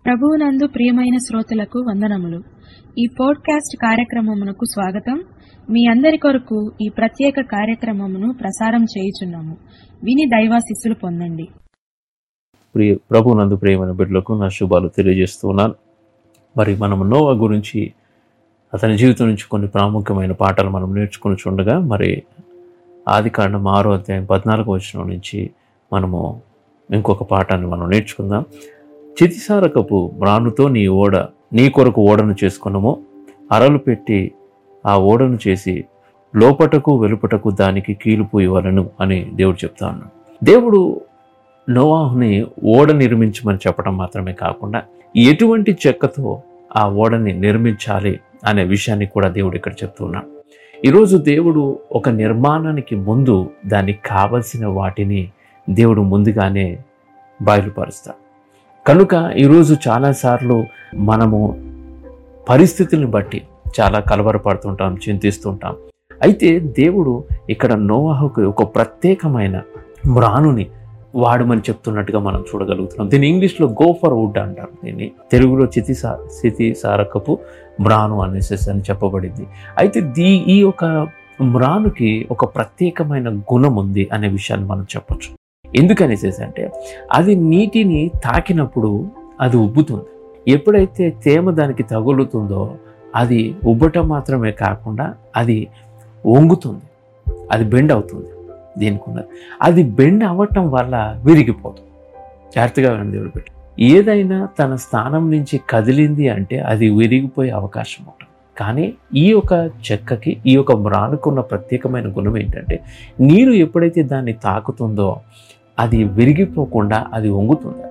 ప్రభువునందు ప్రియమైన శ్రోతలకు వందనములు ఈ పోడ్కాస్ట్ కార్యక్రమమునకు స్వాగతం మీ అందరి కొరకు ఈ ప్రత్యేక కార్యక్రమమును ప్రసారం చేయుచున్నాము విని దైవాశిస్సులు పొందండి ప్రియ ప్రభు నందు ప్రియమైన బిడ్డలకు నా శుభాలు తెలియజేస్తున్నాను మరి మనం నోవా గురించి అతని జీవితం నుంచి కొన్ని ప్రాముఖ్యమైన పాఠాలు మనం నేర్చుకుని చూడగా మరి ఆది కాండం ఆరో అధ్యాయం పద్నాలుగు వచ్చిన నుంచి మనము ఇంకొక పాఠాన్ని మనం నేర్చుకుందాం చితిసారకపు మ్రానుతో నీ ఓడ నీ కొరకు ఓడను చేసుకున్నాము అరలు పెట్టి ఆ ఓడను చేసి లోపటకు వెలుపటకు దానికి కీలుపు ఇవ్వలను అని దేవుడు చెప్తా ఉన్నాడు దేవుడు నోవాహుని ఓడ నిర్మించమని చెప్పడం మాత్రమే కాకుండా ఎటువంటి చెక్కతో ఆ ఓడని నిర్మించాలి అనే విషయాన్ని కూడా దేవుడు ఇక్కడ చెప్తున్నాడు ఈరోజు దేవుడు ఒక నిర్మాణానికి ముందు దానికి కావలసిన వాటిని దేవుడు ముందుగానే బయలుపరుస్తాడు కనుక ఈరోజు చాలాసార్లు మనము పరిస్థితుల్ని బట్టి చాలా కలవరపడుతుంటాం చింతిస్తుంటాం అయితే దేవుడు ఇక్కడ నోవాహుకు ఒక ప్రత్యేకమైన మ్రానుని వాడమని చెప్తున్నట్టుగా మనం చూడగలుగుతున్నాం దీన్ని ఇంగ్లీష్లో గో ఫర్ వుడ్ అంటారు దీన్ని తెలుగులో చితి సా స్థితి సారకపు మ్రాను అనేసి అని చెప్పబడింది అయితే దీ ఈ యొక్క మ్రానుకి ఒక ప్రత్యేకమైన గుణం ఉంది అనే విషయాన్ని మనం చెప్పొచ్చు ఎందుకనేసి అంటే అది నీటిని తాకినప్పుడు అది ఉబ్బుతుంది ఎప్పుడైతే తేమ దానికి తగులుతుందో అది ఉబ్బటం మాత్రమే కాకుండా అది వంగుతుంది అది బెండ్ అవుతుంది దీనికి ఉన్నది అది బెండ్ అవ్వటం వల్ల విరిగిపోతుంది జాగ్రత్తగా వినండి దేవుడు పెట్టి ఏదైనా తన స్థానం నుంచి కదిలింది అంటే అది విరిగిపోయే అవకాశం ఉంటుంది కానీ ఈ యొక్క చెక్కకి ఈ యొక్క మ్రానుకున్న ప్రత్యేకమైన గుణం ఏంటంటే నీరు ఎప్పుడైతే దాన్ని తాకుతుందో అది విరిగిపోకుండా అది వంగుతుంది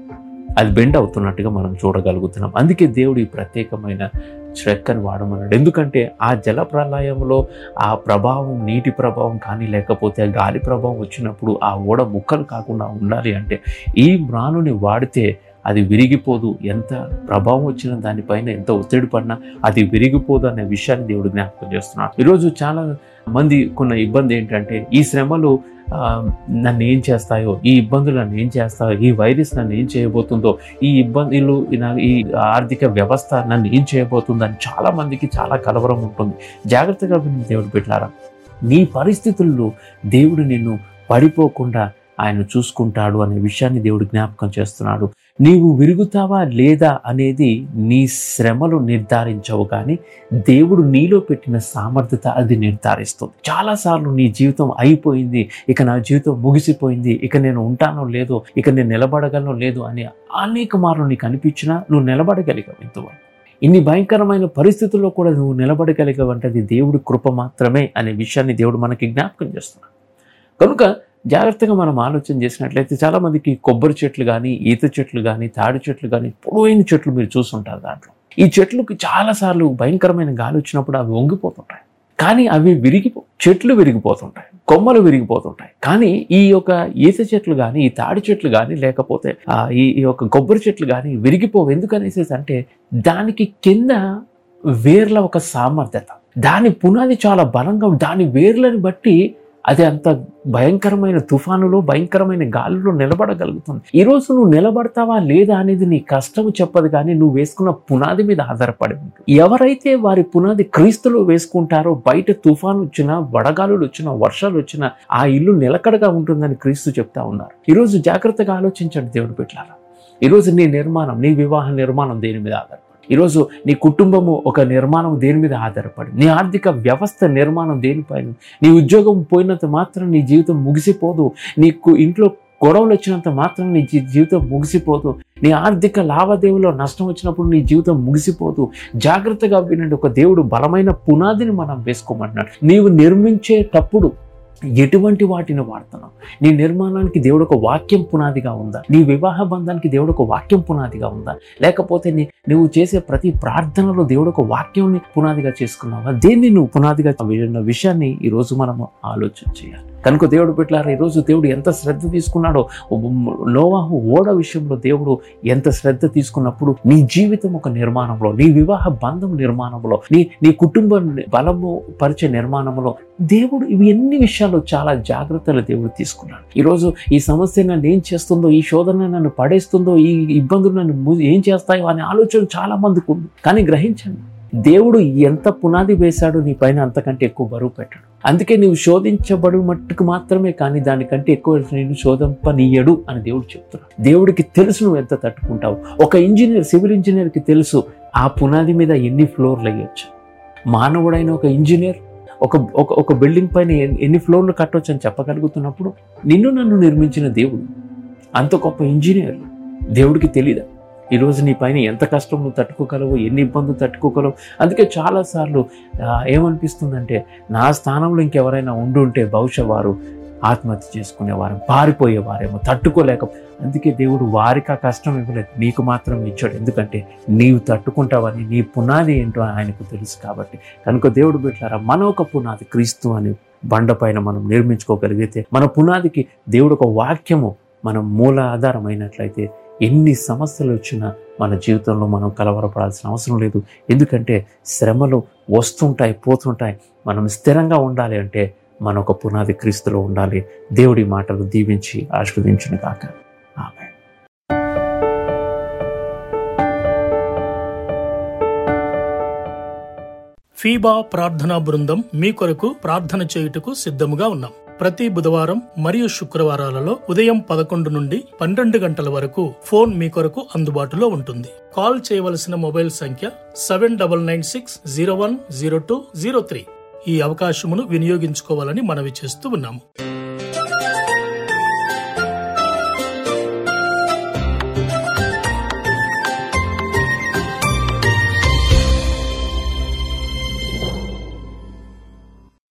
అది బెండ్ అవుతున్నట్టుగా మనం చూడగలుగుతున్నాం అందుకే దేవుడు ఈ ప్రత్యేకమైన చెక్కను వాడమన్నాడు ఎందుకంటే ఆ జల ప్రళయంలో ఆ ప్రభావం నీటి ప్రభావం కానీ లేకపోతే ఆ గాలి ప్రభావం వచ్చినప్పుడు ఆ ఓడ ముక్కలు కాకుండా ఉండాలి అంటే ఈ మ్రానుని వాడితే అది విరిగిపోదు ఎంత ప్రభావం వచ్చిన దానిపైన ఎంత ఒత్తిడి పడినా అది విరిగిపోదు అనే విషయాన్ని దేవుడు జ్ఞాపకం చేస్తున్నాడు ఈరోజు చాలా మంది కొన్న ఇబ్బంది ఏంటంటే ఈ శ్రమలు ఆ, నన్ను ఏం చేస్తాయో ఈ ఇబ్బందులు నన్ను ఏం చేస్తాయో ఈ వైరస్ నన్ను ఏం చేయబోతుందో ఈ ఇబ్బందులు ఈ నా- ఈ ఆర్థిక వ్యవస్థ నన్ను ఏం చేయబోతుందో అని చాలా మందికి చాలా కలవరం ఉంటుంది జాగ్రత్తగా విని దేవుడు పెట్టారా నీ పరిస్థితుల్లో దేవుడు నిన్ను పడిపోకుండా ఆయన చూసుకుంటాడు అనే విషయాన్ని దేవుడు జ్ఞాపకం చేస్తున్నాడు నీవు విరుగుతావా లేదా అనేది నీ శ్రమలు నిర్ధారించవు కానీ దేవుడు నీలో పెట్టిన సామర్థ్యత అది నిర్ధారిస్తుంది చాలాసార్లు నీ జీవితం అయిపోయింది ఇక నా జీవితం ముగిసిపోయింది ఇక నేను ఉంటానో లేదో ఇక నేను నిలబడగలనో లేదో అని అనేక మార్లు నీకు అనిపించినా నువ్వు నిలబడగలిగావు ఇంతవరకు ఇన్ని భయంకరమైన పరిస్థితుల్లో కూడా నువ్వు నిలబడగలిగావంటే అది దేవుడి కృప మాత్రమే అనే విషయాన్ని దేవుడు మనకి జ్ఞాపకం చేస్తున్నాడు కనుక జాగ్రత్తగా మనం ఆలోచన చేసినట్లయితే చాలామందికి కొబ్బరి చెట్లు కానీ ఈత చెట్లు కానీ తాడి చెట్లు కానీ పొడవైన చెట్లు మీరు చూస్తుంటారు దాంట్లో ఈ చెట్లుకి చాలాసార్లు భయంకరమైన గాలి వచ్చినప్పుడు అవి వంగిపోతుంటాయి కానీ అవి విరిగిపో చెట్లు విరిగిపోతుంటాయి కొమ్మలు విరిగిపోతుంటాయి కానీ ఈ యొక్క ఈత చెట్లు కానీ ఈ తాడి చెట్లు కానీ లేకపోతే ఆ, ఈ ఈ యొక్క కొబ్బరి చెట్లు కానీ విరిగిపోవు ఎందుకనేసి అంటే దానికి కింద వేర్ల ఒక సామర్థ్యత దాని పునాది చాలా బలంగా ఉంది. దాని వేర్లను బట్టి అది అంత భయంకరమైన తుఫానులో భయంకరమైన గాలిలో నిలబడగలుగుతుంది ఈ రోజు నువ్వు నిలబడతావా లేదా అనేది నీ కష్టం చెప్పదు కానీ నువ్వు వేసుకున్న పునాది మీద ఆధారపడి ఉంటుంది ఎవరైతే వారి పునాది క్రీస్తులో వేసుకుంటారో బయట తుఫాను వచ్చినా వడగాలులు వచ్చినా వర్షాలు వచ్చినా ఆ ఇల్లు నిలకడగా ఉంటుందని క్రీస్తు చెప్తా ఉన్నారు ఈరోజు జాగ్రత్తగా ఆలోచించండి దేవుడు పెట్టారా ఈరోజు నీ నిర్మాణం నీ వివాహ నిర్మాణం దేని మీద ఆధారపడి ఈరోజు నీ కుటుంబము ఒక నిర్మాణం దేని మీద ఆధారపడి నీ ఆర్థిక వ్యవస్థ నిర్మాణం దేనిపైన నీ ఉద్యోగం పోయినంత మాత్రం నీ జీవితం ముగిసిపోదు నీకు ఇంట్లో గొడవలు వచ్చినంత మాత్రం నీ జీ- జీవితం ముగిసిపోదు నీ ఆర్థిక లావాదేవీలో నష్టం వచ్చినప్పుడు నీ జీవితం ముగిసిపోదు జాగ్రత్తగా వినండి ఒక దేవుడు బలమైన పునాదిని మనం వేసుకోమంటున్నాడు నీవు నిర్మించేటప్పుడు ఎటువంటి వాటిని వాడుతున్నావు నీ నిర్మాణానికి దేవుడు ఒక వాక్యం పునాదిగా ఉందా నీ వివాహ బంధానికి దేవుడు ఒక వాక్యం పునాదిగా ఉందా లేకపోతే నీ నువ్వు చేసే ప్రతి ప్రార్థనలో దేవుడు ఒక వాక్యంని పునాదిగా చేసుకున్నావా దేన్ని నువ్వు పునాదిగా విన్న విషయాన్ని ఈరోజు మనము ఆలోచన చేయాలి కనుక దేవుడు పెట్టారు ఈరోజు దేవుడు ఎంత శ్రద్ధ తీసుకున్నాడో నోవాహు ఓడ విషయంలో దేవుడు ఎంత శ్రద్ధ తీసుకున్నప్పుడు నీ జీవితం ఒక నిర్మాణంలో నీ వివాహ బంధం నిర్మాణంలో నీ నీ కుటుంబ బలము పరిచయ నిర్మాణంలో దేవుడు ఇవి ఎన్ని విషయాల్లో చాలా జాగ్రత్తలు దేవుడు తీసుకున్నాడు ఈరోజు ఈ సమస్య నన్ను ఏం చేస్తుందో ఈ శోధన నన్ను పడేస్తుందో ఈ ఇబ్బందులు నన్ను ము- ఏం చేస్తాయో అనే ఆలోచన చాలా మందికి ఉంది కానీ గ్రహించండి దేవుడు ఎంత పునాది వేశాడో నీ పైన అంతకంటే ఎక్కువ బరువు పెట్టాడు అందుకే నీవు శోధించబడు మట్టుకు మాత్రమే కానీ దానికంటే ఎక్కువ నేను శోధింపనీయడు అని దేవుడు చెప్తున్నాడు దేవుడికి తెలుసు నువ్వు ఎంత తట్టుకుంటావు ఒక ఇంజనీర్ సివిల్ ఇంజనీర్కి తెలుసు ఆ పునాది మీద ఎన్ని ఫ్లోర్లు వేయొచ్చు మానవుడైన ఒక ఇంజనీర్ ఒక ఒక ఒక బిల్డింగ్ పైన ఎన్ని- ఎన్ని ఫ్లోర్లు కట్టొచ్చు అని చెప్పగలుగుతున్నప్పుడు నిన్ను నన్ను నిర్మించిన దేవుడు అంత గొప్ప ఇంజనీర్ దేవుడికి తెలీదా ఈరోజు నీ పైన ఎంత కష్టం నువ్వు తట్టుకోగలవు ఎన్ని ఇబ్బందులు తట్టుకోగలవు అందుకే చాలాసార్లు ఆ, ఏమనిపిస్తుందంటే నా స్థానంలో ఇంకెవరైనా ఉండుంటే బహుశా వారు ఆత్మహత్య చేసుకునేవారు పారిపోయేవారేమో తట్టుకోలేక అందుకే దేవుడు వారికి ఆ కష్టం ఇవ్వలేదు నీకు మాత్రం ఇచ్చాడు ఎందుకంటే నీవు తట్టుకుంటావని నీ పునాది ఏంటో ఆయనకు తెలుసు కాబట్టి కనుక దేవుడు పెట్టారా మన ఒక పునాది క్రీస్తు అని బండపైన మనం నిర్మించుకోగలిగితే మన పునాదికి దేవుడు ఒక వాక్యము మనం మూల ఆధారమైనట్లయితే ఎన్ని సమస్యలు వచ్చినా మన జీవితంలో మనం కలవరపడాల్సిన అవసరం లేదు ఎందుకంటే శ్రమలు వస్తుంటాయి పోతుంటాయి మనం స్థిరంగా ఉండాలి అంటే మన ఒక పునాది క్రీస్తులో ఉండాలి దేవుడి మాటలు దీవించి ఆశీర్వదించును కాక ఆమె ఫీబా ప్రార్థనా బృందం మీ కొరకు ప్రార్థన చేయుటకు సిద్ధముగా ఉన్నాం ప్రతి బుధవారం మరియు శుక్రవారాలలో ఉదయం పదకొండు నుండి పన్నెండు గంటల వరకు ఫోన్ మీ కొరకు అందుబాటులో ఉంటుంది కాల్ చేయవలసిన మొబైల్ సంఖ్య seven double nine six zero one zero two zero three ఈ అవకాశమును వినియోగించుకోవాలని మనవి చేస్తూ ఉన్నాము